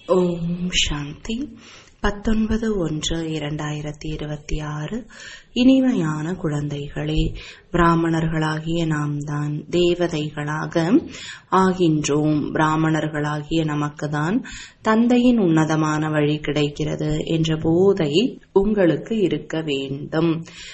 ஓம் சாந்தி பத்தொன்பது ஒன்று இரண்டாயிரத்தி இருபத்தி ஆறு இனிமையான குழந்தைகளே பிராமணர்களாகிய நாம் தான் தேவதைகளாக ஆகின்றோம் பிராமணர்களாகிய நமக்குதான் தந்தையின் உன்னதமான வழி கிடைக்கிறது என்ற போதை உங்களுக்கு இருக்க வேண்டும்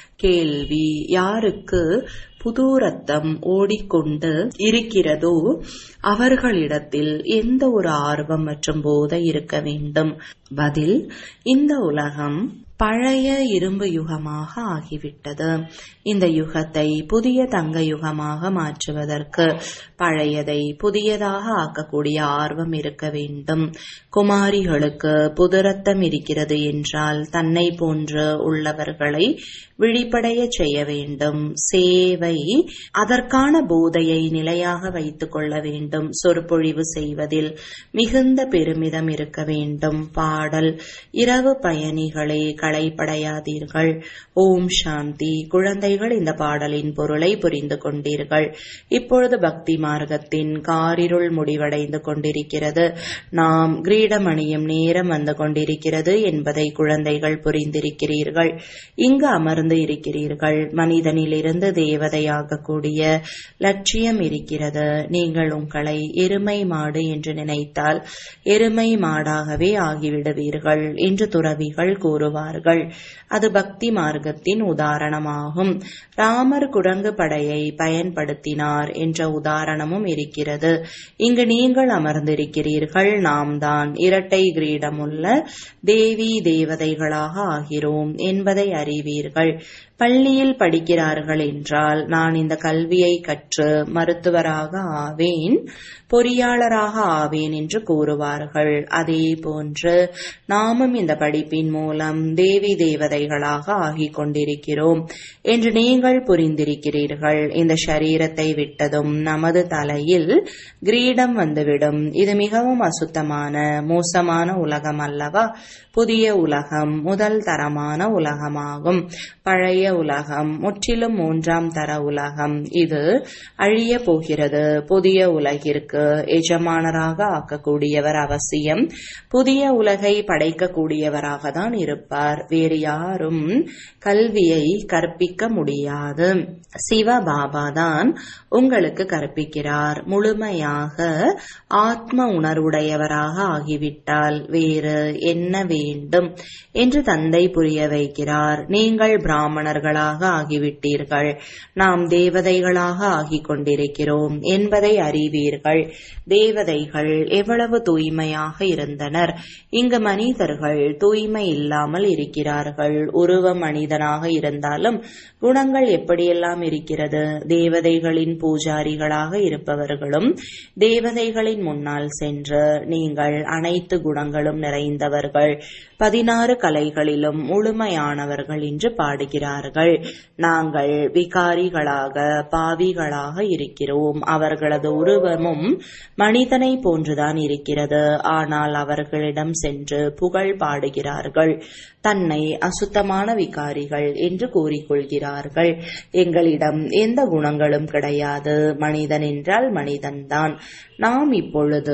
கேள்வி யாருக்கு புது ரத்தம் ஓடிக்கொண்டு இருக்கிறதோ அவர்களிடத்தில் எந்த ஒரு ஆர்வம் மற்றும் போதை இருக்க வேண்டும் பதில் இந்த உலகம் பழைய இரும்பு யுகமாக ஆகிவிட்டது இந்த யுகத்தை புதிய தங்க யுகமாக மாற்றுவதற்கு பழையதை புதியதாக ஆக்கக்கூடிய ஆர்வம் இருக்க வேண்டும் குமாரிகளுக்கு புது ரத்தம் இருக்கிறது என்றால் தன்னை போன்று உள்ளவர்களை விழிப்படைய செய்ய வேண்டும் சேவை அதற்கான போதையை நிலையாக வைத்துக் கொள்ள வேண்டும் சொற்பொழிவு செய்வதில் மிகுந்த பெருமிதம் இருக்க வேண்டும் பாடல் இரவு பயணிகளே களைப்படையாதீர்கள் ஓம் சாந்தி குழந்தைகள் இந்த பாடலின் பொருளை புரிந்து கொண்டீர்கள் இப்பொழுது பக்தி மார்க்கத்தின் காரிருள் முடிவடைந்து கொண்டிருக்கிறது நாம் கிரீடமணியும் நேரம் வந்து கொண்டிருக்கிறது என்பதை குழந்தைகள் புரிந்திருக்கிறீர்கள் இங்கு அமர்ந்து இருக்கிறீர்கள் மனிதனிலிருந்து தேவதையாகக்கூடிய லட்சியம் இருக்கிறது நீங்கள் உங்களை எருமை மாடு என்று நினைத்தால் எருமை மாடாகவே ஆகிவிடுவீர்கள் என்று துறவிகள் கூறுவார்கள் அது பக்தி மார்க்கத்தின் உதாரணமாகும் ராமர் குரங்கு படையை பயன்படுத்தினார் என்ற உதாரணமும் இருக்கிறது இங்கு நீங்கள் அமர்ந்திருக்கிறீர்கள் நாம் தான் இரட்டை கிரீடமுள்ள தேவி தேவதைகளாக ஆகிறோம் என்பதை அறிவீர்கள் பள்ளியில் படிக்கிறார்கள் என்றால் நான் இந்த கல்வியை கற்று மருத்துவராக ஆவேன் பொறியாளராக ஆவேன் என்று கூறுவார்கள் அதே போன்று நாமும் இந்த படிப்பின் மூலம் தேவி தேவதைகளாக ஆகிக் கொண்டிருக்கிறோம் என்று நீங்கள் புரிந்திருக்கிறீர்கள் இந்த சரீரத்தை விட்டதும் நமது தலையில் கிரீடம் வந்துவிடும் இது மிகவும் அசுத்தமான மோசமான உலகம் அல்லவா புதிய உலகம் முதல் தரமான உலகமாகும் பழைய உலகம் முற்றிலும் மூன்றாம் தர உலகம் இது அழிய போகிறது புதிய உலகிற்கு எஜமானராக ஆக்கக்கூடியவர் அவசியம் புதிய உலகை படைக்கக்கூடியவராக தான் இருப்பார் வேறு யாரும் கல்வியை கற்பிக்க முடியாது சிவபாபா தான் உங்களுக்கு கற்பிக்கிறார் முழுமையாக ஆத்ம உணர்வுடையவராக ஆகிவிட்டால் வேறு என்ன வேண்டும் என்று தந்தை புரிய வைக்கிறார் நீங்கள் பிராமணர்களாக ஆகிவிட்டீர்கள் நாம் தேவதைகளாக ஆகிக் கொண்டிருக்கிறோம் என்பதை அறிவீர்கள் தேவதைகள் எவ்வளவு தூய்மையாக இருந்தனர் இங்கு மனிதர்கள் தூய்மை இல்லாமல் இருக்கிறார்கள் உருவ மனிதனாக இருந்தாலும் குணங்கள் எப்படியெல்லாம் இருக்கிறது தேவதைகளின் பூஜாரிகளாக இருப்பவர்களும் தேவதைகளின் முன்னால் சென்று நீங்கள் அனைத்து குணங்களும் நிறைந்தவர்கள் பதினாறு கலைகளிலும் முழுமையானவர்கள் என்று பாடுகிறார்கள் நாங்கள் விகாரிகளாக பாவிகளாக இருக்கிறோம் அவர்களது உருவமும் மனிதனை போன்றுதான் இருக்கிறது ஆனால் அவர்களிடம் சென்று புகழ் பாடுகிறார்கள் தன்னை அசுத்தமான விகாரிகள் என்று கூறிக்கொள்கிறார்கள் எங்களிடம் எந்த குணங்களும் கிடையாது மனிதன் என்றால் மனிதன்தான் நாம் இப்பொழுது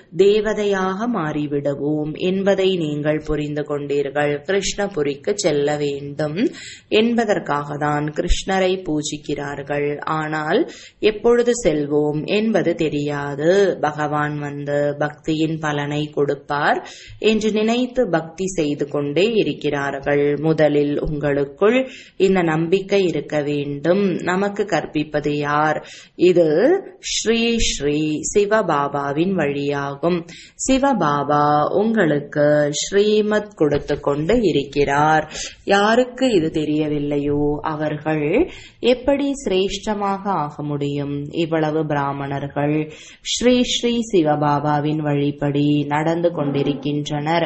தேவதையாக மாறிவிடுவோம் என்பதை நீங்கள் புரிந்து கொண்டீர்கள் கிருஷ்ணபுரிக்கு செல்ல வேண்டும் என்பதற்காக தான் கிருஷ்ணரை பூஜிக்கிறார்கள் ஆனால் எப்பொழுது செல்வோம் என்பது தெரியாது பகவான் வந்து பக்தியின் பலனை கொடுப்பார் என்று நினைத்து பக்தி செய்து கொண்டே இருக்கிறார்கள் முதலில் உங்களுக்குள் இந்த நம்பிக்கை இருக்க வேண்டும் நமக்கு கற்பிப்பது யார் இது ஸ்ரீ ஸ்ரீ சிவபாபாவின் வழியாகும் சிவபாபா உங்களுக்கு ஸ்ரீமத் கொடுத்து கொண்டு இருக்கிறார் யாருக்கு இது தெரியவில்லையோ அவர்கள் எப்படி சிரேஷ்டமாக ஆக முடியும் இவ்வளவு பிராமணர்கள் ஸ்ரீ ஸ்ரீ சிவபாபாவின் வழிப்படி நடந்து கொண்டிருக்கின்றனர்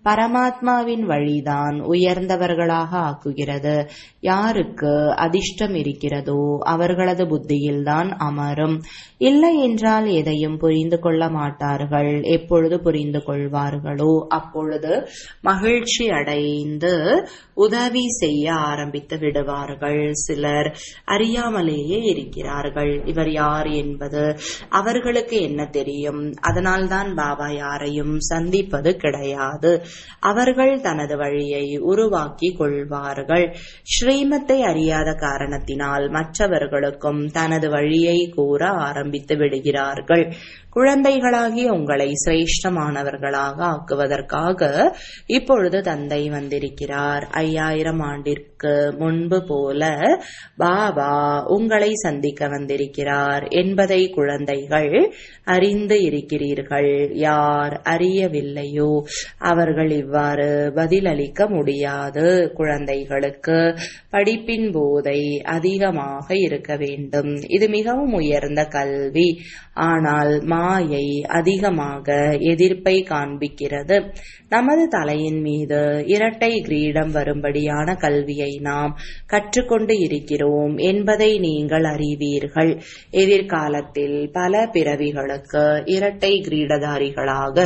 பரமாத்மாவின் வழிதான் உயர்ந்தவர்களாக ஆக்குகிறது யாருக்கு அதிர்ஷ்டம் இருக்கிறதோ அவர்களது புத்தியில்தான் அமரும் இல்லை என்றால் எதையும் புரிந்து கொள்ள மாட்டார்கள் எப்பொழுது புரிந்து கொள்வார்களோ அப்பொழுது மகிழ்ச்சி அடைந்து உதவி செய்ய ஆரம்பித்து விடுவார்கள் சிலர் அறியாமலேயே இருக்கிறார்கள் இவர் யார் என்பது அவர்களுக்கு என்ன தெரியும் அதனால்தான் பாபா யாரையும் சந்திப்பது கிடையாது அவர்கள் தனது வழியை உருவாக்கி கொள்வார்கள் ஸ்ரீமத்தை அறியாத காரணத்தினால் மற்றவர்களுக்கும் தனது வழியை கூற ஆரம்பித்து விடுகிறார்கள் குழந்தைகளாகி உங்களை சிரேஷ்டமானவர்களாக ஆக்குவதற்காக இப்பொழுது தந்தை வந்திருக்கிறார் ஐயாயிரம் ஆண்டிற்கு முன்பு போல பாபா உங்களை சந்திக்க வந்திருக்கிறார் என்பதை குழந்தைகள் அறிந்து இருக்கிறீர்கள் யார் அறியவில்லையோ அவர்கள் இவ்வாறு பதிலளிக்க முடியாது குழந்தைகளுக்கு படிப்பின் போதை அதிகமாக இருக்க வேண்டும் இது மிகவும் உயர்ந்த கல்வி ஆனால் மாயை அதிகமாக எதிர்ப்பை காண்பிக்கிறது நமது தலையின் மீது இரட்டை கிரீடம் வரும்படியான கல்வியை நாம் கற்றுக்கொண்டு இருக்கிறோம் என்பதை நீங்கள் அறிவீர்கள் எதிர்காலத்தில் பல பிறவிகளுக்கு இரட்டை கிரீடதாரிகளாக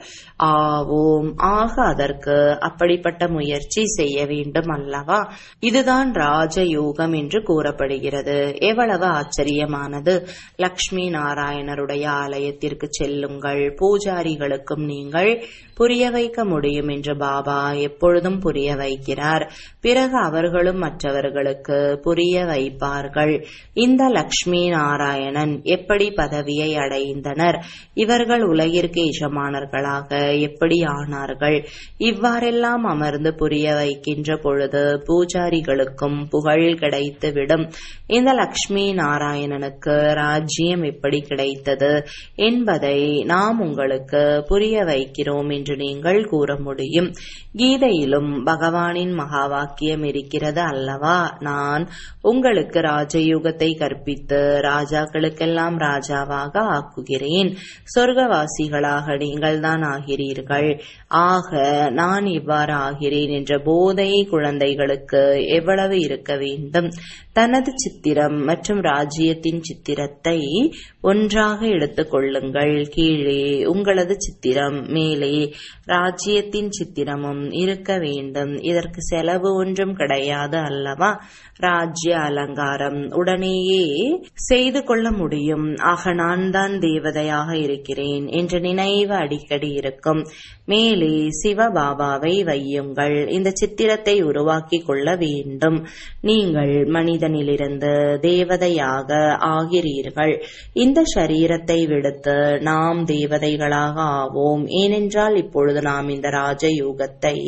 ஆவோம் ஆக அதற்கு அப்படிப்பட்ட முயற்சி செய்ய வேண்டும் அல்லவா இதுதான் ராஜயோகம் என்று கூறப்படுகிறது எவ்வளவு ஆச்சரியமானது லக்ஷ்மி நாராயணருடைய ஆலயத்திற்கு செல்லுங்கள் பூஜாரிகளுக்கும் நீங்கள் புரிய வைக்க முடியும் என்று பாபா எப்பொழுதும் புரிய வைக்கிறார் பிறகு அவர்களும் மற்றவர்களுக்கு புரிய வைப்பார்கள் இந்த லக்ஷ்மி நாராயணன் எப்படி பதவியை அடைந்தனர் இவர்கள் உலகிற்கு எஜமானர்களாக எப்படி ஆனார்கள் இவ்வாறெல்லாம் அமர்ந்து புரிய வைக்கின்ற பொழுது பூஜாரிகளுக்கும் புகழ் கிடைத்துவிடும் இந்த லக்ஷ்மி நாராயணனுக்கு ராஜ்யம் எப்படி கிடைத்தது என்பதை நாம் உங்களுக்கு புரிய வைக்கிறோம் என்று நீங்கள் கூற முடியும் கீதையிலும் பகவானின் மகா வாக்கியம் இருக்கிறது அல்லவா நான் உங்களுக்கு ராஜயுகத்தை கற்பித்து ராஜாக்களுக்கெல்லாம் ராஜாவாக ஆக்குகிறேன் சொர்க்கவாசிகளாக நீங்கள் தான் ஆகிறீர்கள் ஆக நான் இவ்வாறு ஆகிறேன் என்ற போதை குழந்தைகளுக்கு எவ்வளவு இருக்க வேண்டும் தனது சித்திரம் மற்றும் ராஜ்யத்தின் சித்திரத்தை ஒன்றாக எடுத்துக் கொள்ளுங்கள் கீழே உங்களது சித்திரம் மேலே ராஜ்யத்தின் சித்திரமும் இருக்க வேண்டும் இதற்கு செலவு ஒன்றும் கிடையாது அல்லவா ராஜ்ய அலங்காரம் உடனேயே செய்து கொள்ள முடியும் ஆக நான் தான் தேவதையாக இருக்கிறேன் என்ற நினைவு அடிக்கடி இருக்கும் மேலே சிவபாபாவை வையுங்கள் இந்த சித்திரத்தை உருவாக்கி கொள்ள வேண்டும் நீங்கள் மனிதனிலிருந்து தேவதையாக ஆகிறீர்கள் இந்த சரீரத்தை விடுத்து நாம் தேவதைகளாக ஆவோம் ஏனென்றால் இப்பொழுது நாம் இந்த ராஜயோகத்தை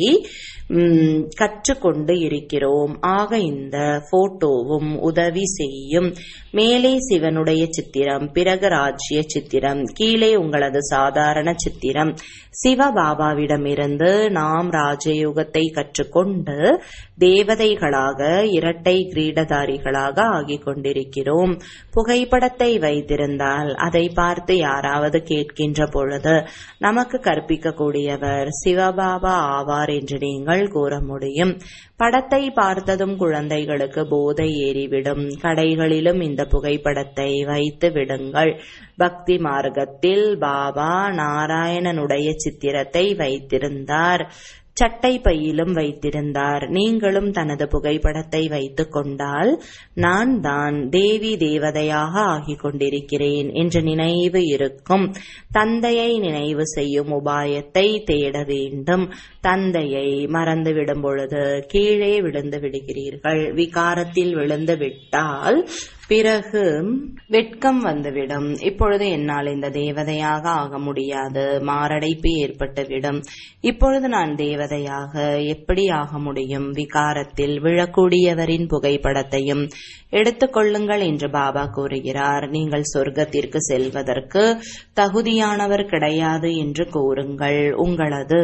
கற்றுக்கொண்டு இருக்கிறோம் ஆக இந்த போட்டோவும் உதவி செய்யும் மேலே சிவனுடைய சித்திரம் பிறகு ராஜ்ய சித்திரம் கீழே உங்களது சாதாரண சித்திரம் சிவபாபாவிடமிருந்து நாம் ராஜயோகத்தை கற்றுக்கொண்டு தேவதைகளாக இரட்டை கிரீடதாரிகளாக ஆகிக் கொண்டிருக்கிறோம் புகைப்படத்தை வைத்திருந்தால் அதை பார்த்து யாராவது கேட்கின்ற பொழுது நமக்கு கற்பிக்கக்கூடியவர் சிவபாபா ஆவார் என்று நீங்கள் கூற முடியும் படத்தை பார்த்ததும் குழந்தைகளுக்கு போதை ஏறிவிடும் கடைகளிலும் இந்த புகைப்படத்தை வைத்து விடுங்கள் பக்தி மார்க்கத்தில் பாபா நாராயணனுடைய சித்திரத்தை வைத்திருந்தார் சட்டை பையிலும் வைத்திருந்தார் நீங்களும் தனது புகைப்படத்தை வைத்துக் கொண்டால் நான் தான் தேவி தேவதையாக ஆகிக் கொண்டிருக்கிறேன் என்ற நினைவு இருக்கும் தந்தையை நினைவு செய்யும் உபாயத்தை தேட வேண்டும் தந்தையை மறந்து விடும் பொழுது கீழே விழுந்து விடுகிறீர்கள் விகாரத்தில் விழுந்து விட்டால் பிறகு வெட்கம் வந்துவிடும் இப்பொழுது என்னால் இந்த தேவதையாக ஆக முடியாது மாரடைப்பு ஏற்பட்டுவிடும் இப்பொழுது நான் தேவதையாக எப்படி ஆக முடியும் விகாரத்தில் விழக்கூடியவரின் புகைப்படத்தையும் எடுத்துக்கொள்ளுங்கள் என்று பாபா கூறுகிறார் நீங்கள் சொர்க்கத்திற்கு செல்வதற்கு தகுதியானவர் கிடையாது என்று கூறுங்கள் உங்களது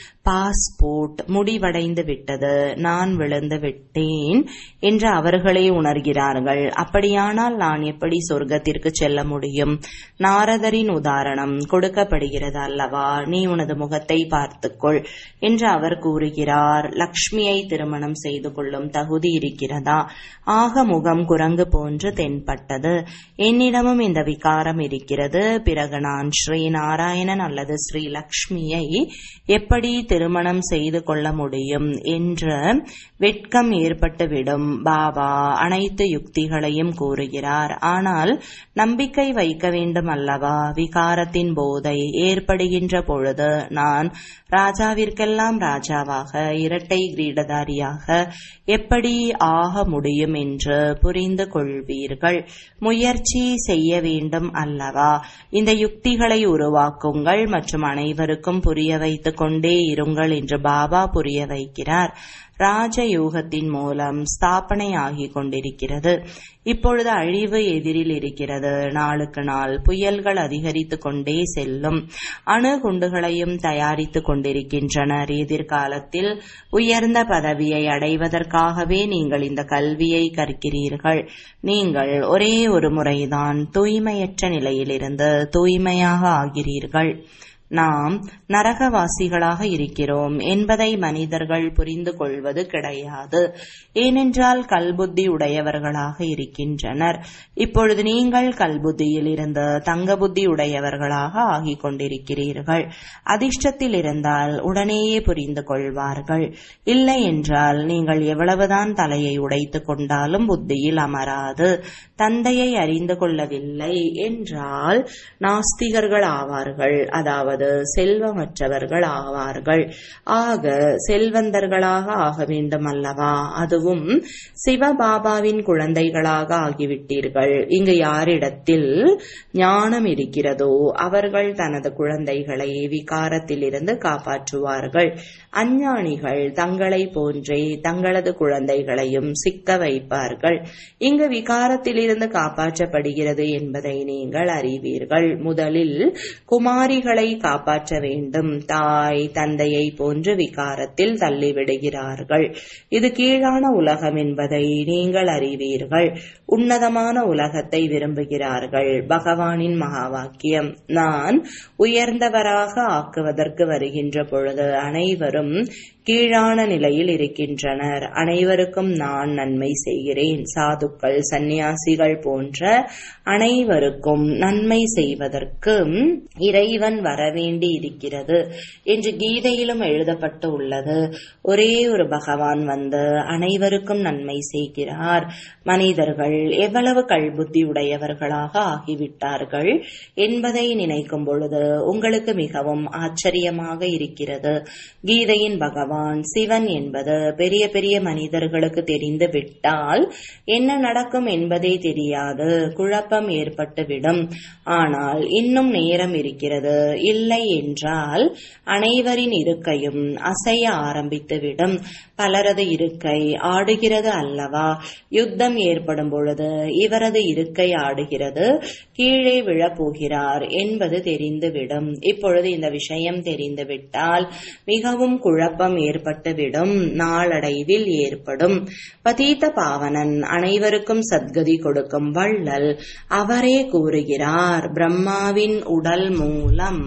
பாஸ்போர்ட் முடிவடைந்து விட்டது நான் விழுந்து விட்டேன் என்று அவர்களே உணர்கிறார்கள் அப்படியானால் நான் எப்படி சொர்க்கத்திற்கு செல்ல முடியும் நாரதரின் உதாரணம் கொடுக்கப்படுகிறது அல்லவா நீ உனது முகத்தை பார்த்துக்கொள் என்று அவர் கூறுகிறார் லக்ஷ்மியை திருமணம் செய்து கொள்ளும் தகுதி இருக்கிறதா ஆக முகம் குரங்கு போன்று தென்பட்டது என்னிடமும் இந்த விகாரம் இருக்கிறது பிறகு நான் ஸ்ரீ நாராயணன் அல்லது ஸ்ரீ லக்ஷ்மியை எப்படி திருமணம் செய்து கொள்ள முடியும் என்ற வெட்கம் ஏற்பட்டுவிடும் பாபா அனைத்து யுக்திகளையும் கூறுகிறார் ஆனால் நம்பிக்கை வைக்க வேண்டும் அல்லவா விகாரத்தின் போதை ஏற்படுகின்ற பொழுது நான் ராஜாவிற்கெல்லாம் ராஜாவாக இரட்டை கிரீடதாரியாக எப்படி ஆக முடியும் என்று புரிந்து கொள்வீர்கள் முயற்சி செய்ய வேண்டும் அல்லவா இந்த யுக்திகளை உருவாக்குங்கள் மற்றும் அனைவருக்கும் புரிய வைத்துக் கொண்டே இருங்கள் என்று பாபா புரிய வைக்கிறார் ராஜயோகத்தின் மூலம் ஸ்தாபனை ஆகிக் கொண்டிருக்கிறது இப்பொழுது அழிவு எதிரில் இருக்கிறது நாளுக்கு நாள் புயல்கள் அதிகரித்துக் கொண்டே செல்லும் அணு குண்டுகளையும் தயாரித்துக் கொண்டிருக்கின்றனர் எதிர்காலத்தில் உயர்ந்த பதவியை அடைவதற்காகவே நீங்கள் இந்த கல்வியை கற்கிறீர்கள் நீங்கள் ஒரே ஒரு முறைதான் தூய்மையற்ற நிலையிலிருந்து தூய்மையாக ஆகிறீர்கள் நாம் நரகவாசிகளாக இருக்கிறோம் என்பதை மனிதர்கள் புரிந்து கொள்வது கிடையாது ஏனென்றால் கல்புத்தி உடையவர்களாக இருக்கின்றனர் இப்பொழுது நீங்கள் கல்புத்தியில் இருந்து தங்க புத்தி உடையவர்களாக ஆகிக் கொண்டிருக்கிறீர்கள் அதிர்ஷ்டத்தில் இருந்தால் உடனேயே புரிந்து கொள்வார்கள் இல்லை என்றால் நீங்கள் எவ்வளவுதான் தலையை உடைத்துக் கொண்டாலும் புத்தியில் அமராது தந்தையை அறிந்து கொள்ளவில்லை என்றால் நாஸ்திகர்கள் ஆவார்கள் அதாவது செல்வமற்றவர்கள் ஆவார்கள் ஆக செல்வந்தர்களாக ஆக வேண்டும் அல்லவா அதுவும் சிவபாபாவின் குழந்தைகளாக ஆகிவிட்டீர்கள் இங்கு யாரிடத்தில் ஞானம் இருக்கிறதோ அவர்கள் தனது குழந்தைகளை விகாரத்திலிருந்து காப்பாற்றுவார்கள் அஞ்ஞானிகள் தங்களை போன்றே தங்களது குழந்தைகளையும் சிக்க வைப்பார்கள் இங்கு விகாரத்திலிருந்து காப்பாற்றப்படுகிறது என்பதை நீங்கள் அறிவீர்கள் முதலில் குமாரிகளை காப்பாற்ற வேண்டும் தாய் தந்தையை போன்று விகாரத்தில் தள்ளிவிடுகிறார்கள் இது கீழான உலகம் என்பதை நீங்கள் அறிவீர்கள் உன்னதமான உலகத்தை விரும்புகிறார்கள் பகவானின் மகா வாக்கியம் நான் உயர்ந்தவராக ஆக்குவதற்கு வருகின்ற பொழுது அனைவரும் கீழான நிலையில் இருக்கின்றனர் அனைவருக்கும் நான் நன்மை செய்கிறேன் சாதுக்கள் சந்நியாசிகள் போன்ற அனைவருக்கும் நன்மை செய்வதற்கு இறைவன் வரவேண்டி இருக்கிறது என்று கீதையிலும் எழுதப்பட்டு உள்ளது ஒரே ஒரு பகவான் வந்து அனைவருக்கும் நன்மை செய்கிறார் மனிதர்கள் எவ்வளவு கல்புத்தி உடையவர்களாக ஆகிவிட்டார்கள் என்பதை நினைக்கும் பொழுது உங்களுக்கு மிகவும் ஆச்சரியமாக இருக்கிறது கீதையின் பகவான் சிவன் என்பது பெரிய பெரிய மனிதர்களுக்கு தெரிந்து விட்டால் என்ன நடக்கும் என்பதே தெரியாது குழப்பம் ஏற்பட்டுவிடும் ஆனால் இன்னும் நேரம் இருக்கிறது இல்லை என்றால் அனைவரின் இருக்கையும் அசைய ஆரம்பித்துவிடும் பலரது இருக்கை ஆடுகிறது அல்லவா யுத்தம் ஏற்படும் பொழுது இவரது இருக்கை ஆடுகிறது கீழே விழப்போகிறார் என்பது தெரிந்துவிடும் இப்பொழுது இந்த விஷயம் தெரிந்துவிட்டால் மிகவும் குழப்பம் ஏற்பட்டுவிடும் நாளடைவில் ஏற்படும் பதீத்த பாவனன் அனைவருக்கும் சத்கதி கொடுக்கும் வள்ளல் அவரே கூறுகிறார் பிரம்மாவின் உடல் மூலம்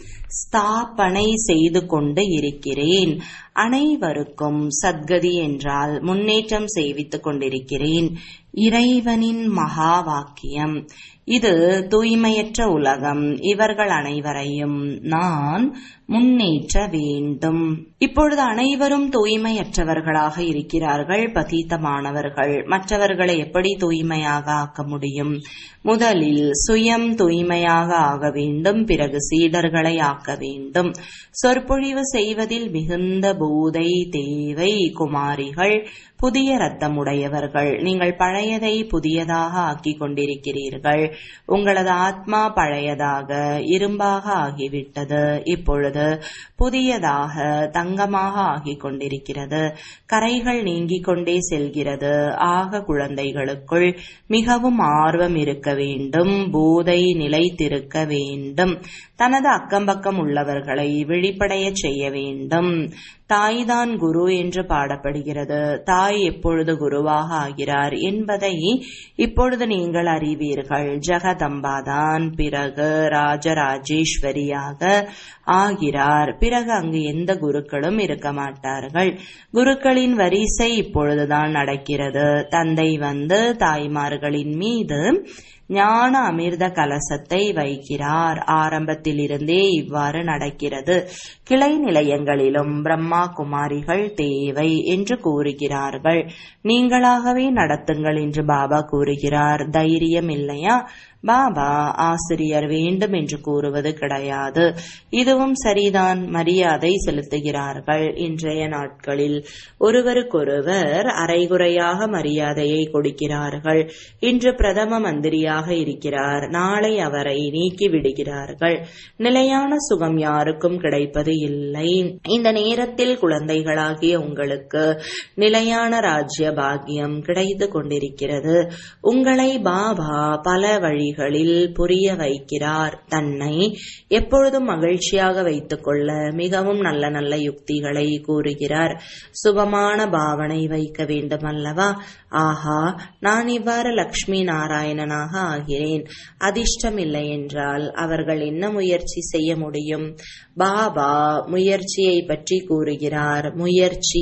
ஸ்தாபனை செய்து கொண்டு இருக்கிறேன் அனைவருக்கும் சத்கதி என்றால் முன்னேற்றம் செய்வித்துக் கொண்டிருக்கிறேன் இறைவனின் மகா வாக்கியம் இது தூய்மையற்ற உலகம் இவர்கள் அனைவரையும் நான் முன்னேற்ற வேண்டும் இப்பொழுது அனைவரும் தூய்மையற்றவர்களாக இருக்கிறார்கள் பதீத்தமானவர்கள் மற்றவர்களை எப்படி தூய்மையாக ஆக்க முடியும் முதலில் சுயம் தூய்மையாக ஆக வேண்டும் பிறகு சீடர்களை ஆக்க வேண்டும் சொற்பொழிவு செய்வதில் மிகுந்த போதை தேவை குமாரிகள் புதிய ரத்தமுடையவர்கள் நீங்கள் பழையதை புதியதாக ஆக்கிக் கொண்டிருக்கிறீர்கள் உங்களது ஆத்மா பழையதாக இரும்பாக ஆகிவிட்டது இப்பொழுது கொண்டிருக்கிறது புதியதாக தங்கமாக ஆகிக் கொண்டிருக்கிறது கரைகள் நீங்கிக் கொண்டே செல்கிறது ஆக குழந்தைகளுக்குள் மிகவும் ஆர்வம் இருக்க வேண்டும் போதை நிலைத்திருக்க வேண்டும் தனது அக்கம்பக்கம் உள்ளவர்களை விழிப்படைய செய்ய வேண்டும் தாய்தான் குரு என்று பாடப்படுகிறது தாய் எப்பொழுது குருவாக ஆகிறார் என்பதை இப்பொழுது நீங்கள் அறிவீர்கள் ஜெகதம்பாதான் பிறகு ராஜராஜேஸ்வரியாக ஆகிறார் பிறகு அங்கு எந்த குருக்களும் இருக்க மாட்டார்கள் குருக்களின் வரிசை இப்பொழுதுதான் நடக்கிறது தந்தை வந்து தாய்மார்களின் மீது ஞான அமிர்த கலசத்தை வைக்கிறார் ஆரம்பத்தில் இருந்தே இவ்வாறு நடக்கிறது கிளை நிலையங்களிலும் பிரம்மா குமாரிகள் தேவை என்று கூறுகிறார்கள் நீங்களாகவே நடத்துங்கள் என்று பாபா கூறுகிறார் தைரியம் இல்லையா பாபா ஆசிரியர் வேண்டும் என்று கூறுவது கிடையாது இதுவும் சரிதான் மரியாதை செலுத்துகிறார்கள் இன்றைய நாட்களில் ஒருவருக்கொருவர் அரைகுறையாக மரியாதையை கொடுக்கிறார்கள் இன்று பிரதம மந்திரியாக இருக்கிறார் நாளை அவரை நீக்கி விடுகிறார்கள் நிலையான சுகம் யாருக்கும் கிடைப்பது இல்லை இந்த நேரத்தில் குழந்தைகளாகிய உங்களுக்கு நிலையான ராஜ்ய பாக்கியம் கிடைத்து கொண்டிருக்கிறது உங்களை பாபா பல வழி வழிகளில் புரிய வைக்கிறார் தன்னை எப்பொழுதும் மகிழ்ச்சியாக வைத்துக் கொள்ள மிகவும் நல்ல நல்ல யுக்திகளை கூறுகிறார் சுபமான பாவனை வைக்க வேண்டும் அல்லவா ஆஹா நான் இவ்வாறு லக்ஷ்மி நாராயணனாக ஆகிறேன் அதிர்ஷ்டம் இல்லை என்றால் அவர்கள் என்ன முயற்சி செய்ய முடியும் பாபா முயற்சியை பற்றி கூறுகிறார் முயற்சி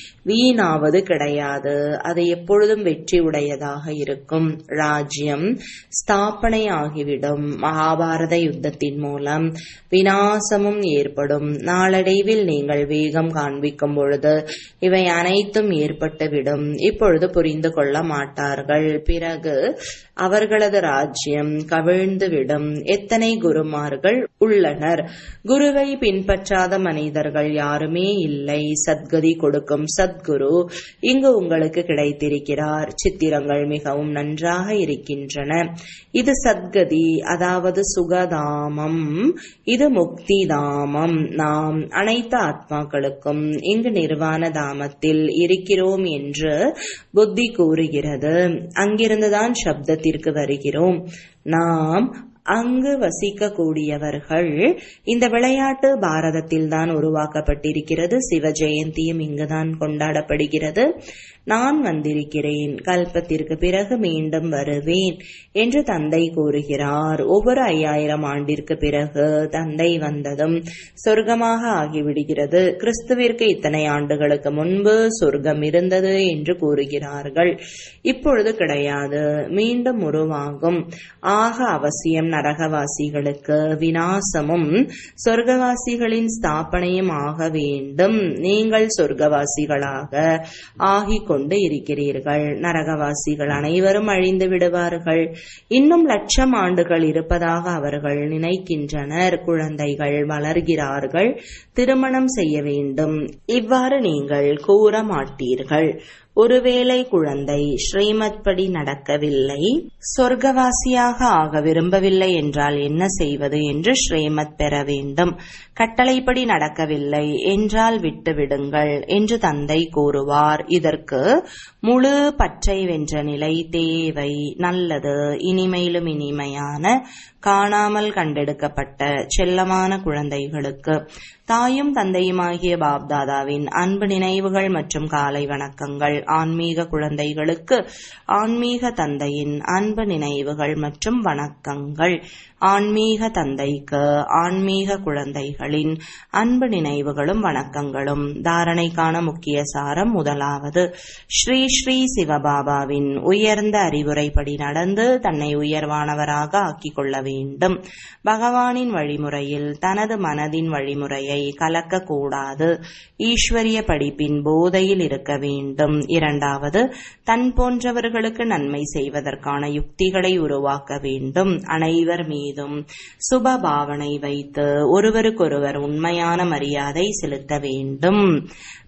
வீணாவது கிடையாது அது எப்பொழுதும் வெற்றி உடையதாக இருக்கும் ராஜ்யம் ஸ்தாபனை ஆகிவிடும் மகாபாரத யுத்தத்தின் மூலம் வினாசமும் ஏற்படும் நாளடைவில் நீங்கள் வேகம் காண்பிக்கும் பொழுது இவை அனைத்தும் ஏற்பட்டுவிடும் இப்பொழுது புரிந்து கொள்ள மாட்டார்கள் பிறகு அவர்களது ராஜ்யம் கவிழ்ந்துவிடும் எத்தனை குருமார்கள் உள்ளனர் குருவை பின்பற்றாத மனிதர்கள் யாருமே இல்லை சத்கதி கொடுக்கும் சத்குரு இங்கு உங்களுக்கு கிடைத்திருக்கிறார் சித்திரங்கள் மிகவும் நன்றாக இருக்கின்றன இது சத்கதி அதாவது சுகதாமம் இது முக்தி தாமம் நாம் அனைத்து ஆத்மாக்களுக்கும் இங்கு நிர்வாண தாமத்தில் இருக்கிறோம் என்று புத்தி கூறுகிறது அங்கிருந்துதான் சப்தத்திற்கு வருகிறோம் நாம் அங்கு வசிக்கக்கூடியவர்கள் இந்த விளையாட்டு பாரதத்தில் தான் உருவாக்கப்பட்டிருக்கிறது சிவ ஜெயந்தியும் இங்குதான் கொண்டாடப்படுகிறது நான் வந்திருக்கிறேன் கல்பத்திற்கு பிறகு மீண்டும் வருவேன் என்று தந்தை கூறுகிறார் ஒவ்வொரு ஐயாயிரம் ஆண்டிற்கு பிறகு தந்தை வந்ததும் சொர்க்கமாக ஆகிவிடுகிறது கிறிஸ்துவிற்கு இத்தனை ஆண்டுகளுக்கு முன்பு சொர்க்கம் இருந்தது என்று கூறுகிறார்கள் இப்பொழுது கிடையாது மீண்டும் உருவாகும் ஆக அவசியம் நரகவாசிகளுக்கு வினாசமும் சொர்க்கவாசிகளின் ஸ்தாபனையும் ஆக வேண்டும் நீங்கள் சொர்க்கவாசிகளாக ஆகிக் கொண்டு இருக்கிறீர்கள் நரகவாசிகள் அனைவரும் அழிந்து விடுவார்கள் இன்னும் லட்சம் ஆண்டுகள் இருப்பதாக அவர்கள் நினைக்கின்றனர் குழந்தைகள் வளர்கிறார்கள் திருமணம் செய்ய வேண்டும் இவ்வாறு நீங்கள் கூற மாட்டீர்கள் ஒருவேளை குழந்தை ஸ்ரீமத் படி நடக்கவில்லை சொர்க்கவாசியாக ஆக விரும்பவில்லை என்றால் என்ன செய்வது என்று ஸ்ரீமத் பெற வேண்டும் கட்டளைப்படி நடக்கவில்லை என்றால் விட்டு விடுங்கள் என்று தந்தை கூறுவார் இதற்கு முழு பற்றை வென்ற நிலை தேவை நல்லது இனிமையிலும் இனிமையான காணாமல் கண்டெடுக்கப்பட்ட செல்லமான குழந்தைகளுக்கு தாயும் தந்தையுமாகிய பாப்தாதாவின் அன்பு நினைவுகள் மற்றும் காலை வணக்கங்கள் ஆன்மீக குழந்தைகளுக்கு ஆன்மீக தந்தையின் அன்பு நினைவுகள் மற்றும் வணக்கங்கள் ஆன்மீக தந்தைக்கு ஆன்மீக குழந்தைகளின் அன்பு நினைவுகளும் வணக்கங்களும் தாரணைக்கான முக்கிய சாரம் முதலாவது ஸ்ரீ ஸ்ரீ சிவபாபாவின் உயர்ந்த அறிவுரைப்படி நடந்து தன்னை உயர்வானவராக ஆக்கிக் கொள்ள வேண்டும் பகவானின் வழிமுறையில் தனது மனதின் வழிமுறையை கலக்கக்கூடாது ஈஸ்வரிய படிப்பின் போதையில் இருக்க வேண்டும் இரண்டாவது தன் போன்றவர்களுக்கு நன்மை செய்வதற்கான யுக்திகளை உருவாக்க வேண்டும் அனைவர் மீதும் சுப பாவனை வைத்து ஒருவருக்கொருவர் உண்மையான மரியாதை செலுத்த வேண்டும்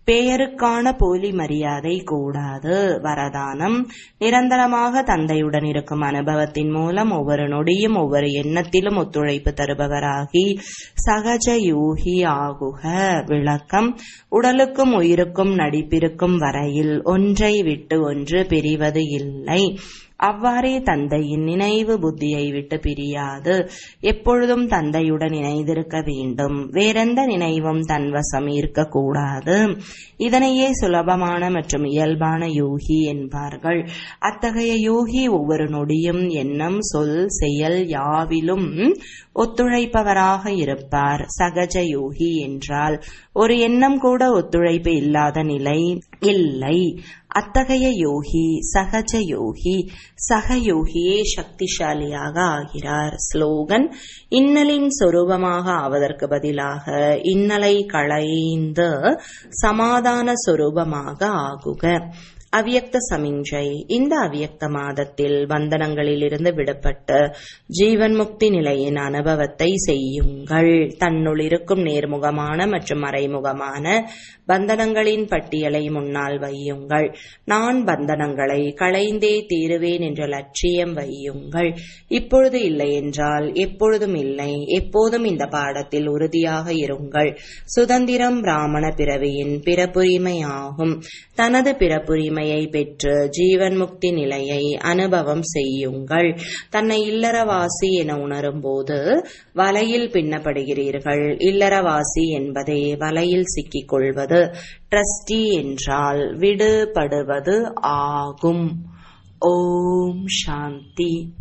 பெயருக்கான போலி மரியாதை கூடாது வரதானம் நிரந்தரமாக தந்தையுடன் இருக்கும் அனுபவத்தின் மூலம் ஒவ்வொரு நொடியும் ஒவ்வொரு எண்ணத்திலும் ஒத்துழைப்பு தருபவராகி சகஜ யூகி ஆகுக விளக்கம் உடலுக்கும் உயிருக்கும் நடிப்பிருக்கும் வரையில் ஒன்றை விட்டு ஒன்று பிரிவது இல்லை அவ்வாறே தந்தையின் நினைவு புத்தியை விட்டு பிரியாது எப்பொழுதும் தந்தையுடன் இணைந்திருக்க வேண்டும் வேறெந்த நினைவும் தன்வசம் இருக்கக்கூடாது இதனையே சுலபமான மற்றும் இயல்பான யோகி என்பார்கள் அத்தகைய யோகி ஒவ்வொரு நொடியும் எண்ணம் சொல் செயல் யாவிலும் ஒத்துழைப்பவராக இருப்பார் சகஜ யோகி என்றால் ஒரு எண்ணம் கூட ஒத்துழைப்பு இல்லாத நிலை இல்லை அத்தகைய யோகி சகஜ யோகி சக யோகியே சக்திசாலியாக ஆகிறார் ஸ்லோகன் இன்னலின் சொரூபமாக ஆவதற்கு பதிலாக இன்னலை களைந்து சமாதான சொரூபமாக ஆகுக அவ்யக்த சமிஞ்சை இந்த அவ்யக்த மாதத்தில் பந்தனங்களிலிருந்து விடுபட்டு ஜீவன் முக்தி நிலையின் அனுபவத்தை செய்யுங்கள் தன்னுள் இருக்கும் நேர்முகமான மற்றும் மறைமுகமான பந்தனங்களின் பட்டியலை முன்னால் வையுங்கள் நான் பந்தனங்களை களைந்தே தீருவேன் என்ற லட்சியம் வையுங்கள் இப்பொழுது இல்லை என்றால் எப்பொழுதும் இல்லை எப்போதும் இந்த பாடத்தில் உறுதியாக இருங்கள் சுதந்திரம் பிராமண பிறவியின் பிறப்புரிமை ஆகும் தனது பிறப்புரிமையை பெற்று ஜீவன் முக்தி நிலையை அனுபவம் செய்யுங்கள் தன்னை இல்லறவாசி என உணரும் போது வலையில் பின்னப்படுகிறீர்கள் இல்லறவாசி என்பதே வலையில் சிக்கிக் கொள்வது ட்ரஸ்டி என்றால் விடுபடுவது ஆகும் ஓம் சாந்தி